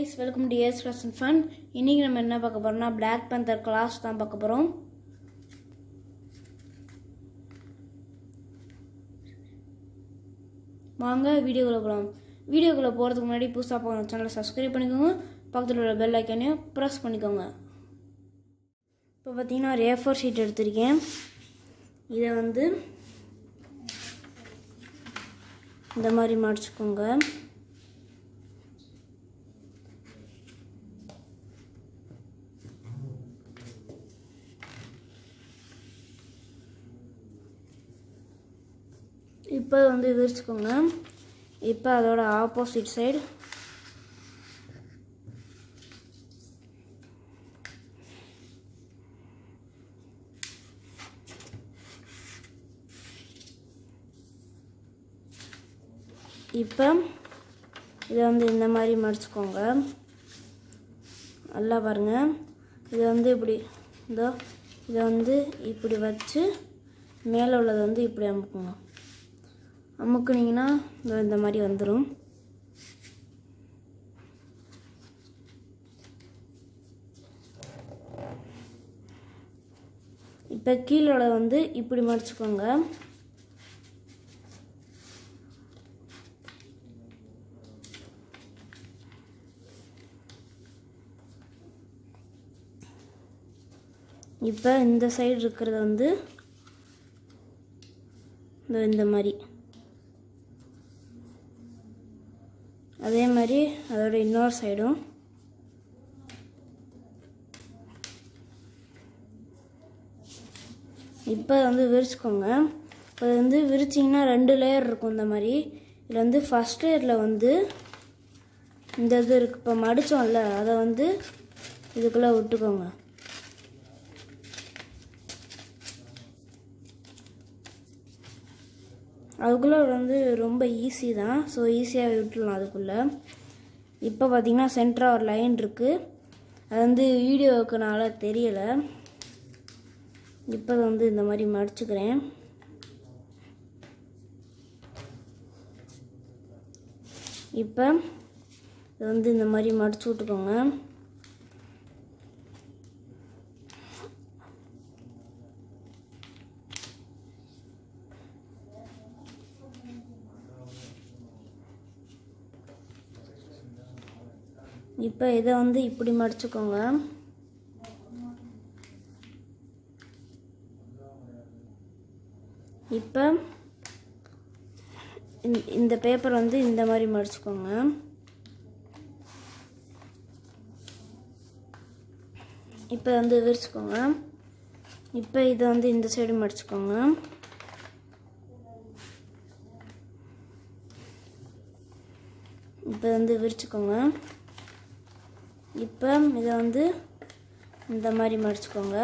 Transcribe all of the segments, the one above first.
guys welcome to ace class and fun இன்றைக்கி நம்ம என்ன பார்க்க போகிறோம்னா பிளாக் பந்தர் கிளாஸ் தான் பார்க்க போகிறோம் வாங்க வீடியோக்குள்ளே போகலாம் வீடியோக்குள்ளே போகிறதுக்கு முன்னாடி புதுசாக பார்க்கணும் சேனலை சப்ஸ்கிரைப் பண்ணிக்கோங்க பக்கத்தில் உள்ள பெல் ஐக்கானையும் ப்ரெஸ் பண்ணிக்கோங்க இப்போ பார்த்தீங்கன்னா ஒரு ஏ ஃபோர் ஷீட் எடுத்திருக்கேன் இதை வந்து இந்த மாதிரி மடிச்சுக்கோங்க இப்போ வந்து விரிச்சுக்கோங்க இப்போ அதோட ஆப்போசிட் சைடு இப்போ இதை வந்து இந்த மாதிரி மடிச்சுக்கோங்க நல்லா பாருங்கள் இதை வந்து இப்படி இதோ இதை வந்து இப்படி வச்சு மேலே உள்ளதை வந்து இப்படி அமுக்குங்க அமுக்குனீங்கன்னா இதோ இந்த மாதிரி வந்துடும் இப்போ கீழோட வந்து இப்படி மடிச்சுக்கோங்க இப்போ இந்த சைடு இருக்கிறது வந்து இதோ இந்த மாதிரி அதே மாதிரி அதோட இன்னொரு சைடும் இப்போ வந்து விரிச்சுக்கோங்க இப்போ இது வந்து விரிச்சிங்கன்னா ரெண்டு லேயர் இருக்கும் இந்த மாதிரி இதில் வந்து ஃபஸ்ட் லேயரில் வந்து இந்த இது இருக்குது இப்போ மடித்தோம்ல அதை வந்து இதுக்குள்ளே விட்டுக்கோங்க அதுக்குள்ளே வந்து ரொம்ப ஈஸி தான் ஸோ ஈஸியாக விட்டுடலாம் அதுக்குள்ளே இப்போ பார்த்தீங்கன்னா சென்டராக ஒரு லைன் இருக்குது அது வந்து வீடியோவுக்குனால தெரியலை இப்போ வந்து இந்த மாதிரி மடிச்சுக்கிறேன் இப்போ இது வந்து இந்த மாதிரி மடிச்சு விட்டுக்கோங்க இப்போ இதை வந்து இப்படி மடிச்சுக்கோங்க இப்போ இந்த- இந்த பேப்பர் வந்து இந்த மாதிரி மடிச்சுக்கோங்க இப்போ வந்து விரிச்சுக்கோங்க இப்போ இதை வந்து இந்த சைடு மடிச்சுக்கோங்க இப்போ வந்து விரிச்சுக்கோங்க இப்போ இதை வந்து இந்த மாதிரி மடிச்சுக்கோங்க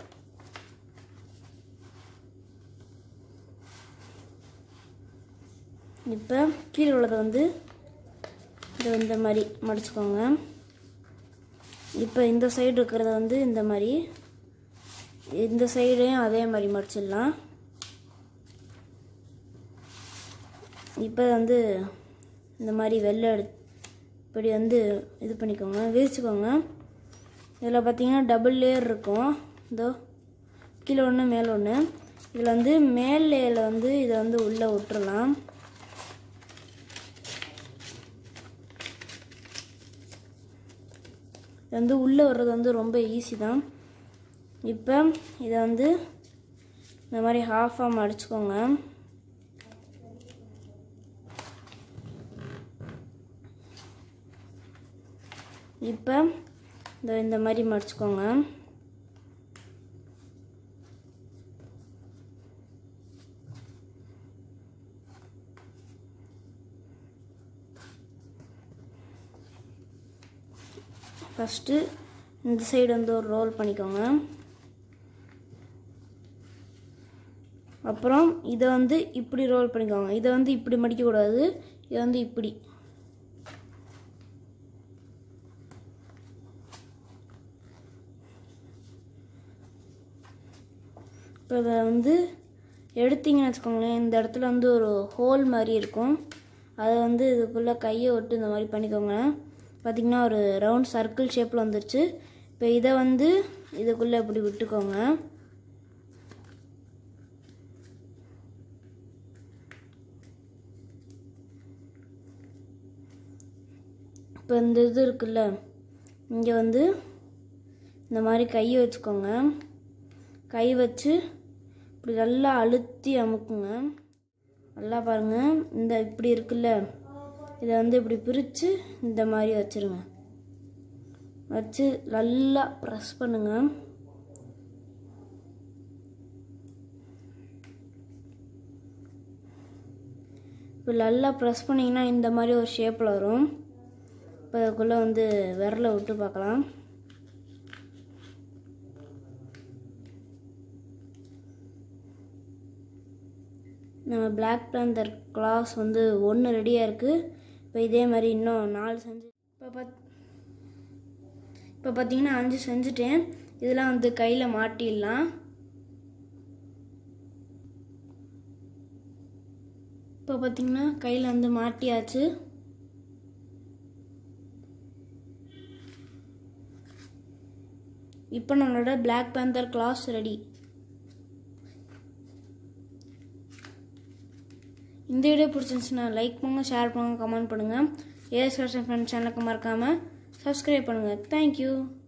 இப்போ கீழே உள்ளதை வந்து இது இந்த மாதிரி மடிச்சுக்கோங்க இப்போ இந்த சைடு இருக்கிறத வந்து இந்த மாதிரி இந்த சைடையும் அதே மாதிரி மடிச்சிடலாம் இப்போ வந்து இந்த மாதிரி வெள்ளை எடு இப்படி வந்து இது பண்ணிக்கோங்க விரிச்சுக்கோங்க இதில் பார்த்தீங்கன்னா டபுள் லேயர் இருக்கும் இதோ கீழே ஒன்று மேலே ஒன்று இதில் வந்து மேல் லேயரில் வந்து இதை வந்து உள்ளே விட்டுறலாம் இது வந்து உள்ளே வர்றது வந்து ரொம்ப ஈஸி தான் இப்போ இதை வந்து இந்த மாதிரி ஹாஃபாக மடிச்சுக்கோங்க இப்போ இந்த இந்த மாதிரி மடிச்சுக்கோங்க ஃபஸ்ட்டு இந்த சைடு வந்து ஒரு ரோல் பண்ணிக்கோங்க அப்புறம் இதை வந்து இப்படி ரோல் பண்ணிக்கோங்க இதை வந்து இப்படி மடிக்கக்கூடாது இதை வந்து இப்படி இப்போ இதை வந்து எடுத்தீங்கன்னு வச்சுக்கோங்களேன் இந்த இடத்துல வந்து ஒரு ஹோல் மாதிரி இருக்கும் அதை வந்து இதுக்குள்ளே கையை விட்டு இந்த மாதிரி பண்ணிக்கோங்க பார்த்திங்கன்னா ஒரு ரவுண்ட் சர்க்கிள் ஷேப்பில் வந்துருச்சு இப்போ இதை வந்து இதுக்குள்ளே இப்படி விட்டுக்கோங்க இப்போ இந்த இது இருக்குல்ல இங்கே வந்து இந்த மாதிரி கையை வச்சுக்கோங்க கை வச்சு இப்படி நல்லா அழுத்தி அமுக்குங்க நல்லா பாருங்கள் இந்த இப்படி இருக்குல்ல இதை வந்து இப்படி பிரித்து இந்த மாதிரி வச்சுருங்க வச்சு நல்லா ப்ரெஸ் பண்ணுங்க இப்போ நல்லா ப்ரெஸ் பண்ணிங்கன்னா இந்த மாதிரி ஒரு ஷேப்பில் வரும் இப்போ அதுக்குள்ளே வந்து விரலை விட்டு பார்க்கலாம் நம்ம பிளாக் பேந்தர் கிளாஸ் வந்து ஒன்று ரெடியாக இருக்குது இப்போ இதே மாதிரி இன்னும் நாலு செஞ்சு இப்போ பாத் இப்போ பார்த்தீங்கன்னா அஞ்சு செஞ்சுட்டேன் இதெல்லாம் வந்து கையில் மாட்டிடலாம் இப்போ பார்த்தீங்கன்னா கையில் வந்து மாட்டியாச்சு இப்போ நம்மளோட பிளாக் பேந்தர் கிளாஸ் ரெடி இந்த வீடியோ பிடிச்சிருந்துச்சுன்னா லைக் பண்ணுங்கள் ஷேர் பண்ணுங்கள் கமெண்ட் பண்ணுங்கள் ஏஎஸ் ஃப்ரெண்ட்ஸ் சேனலுக்கு மறக்காமல் சப்ஸ்கிரைப் பண்ணுங்கள் தேங்க்யூ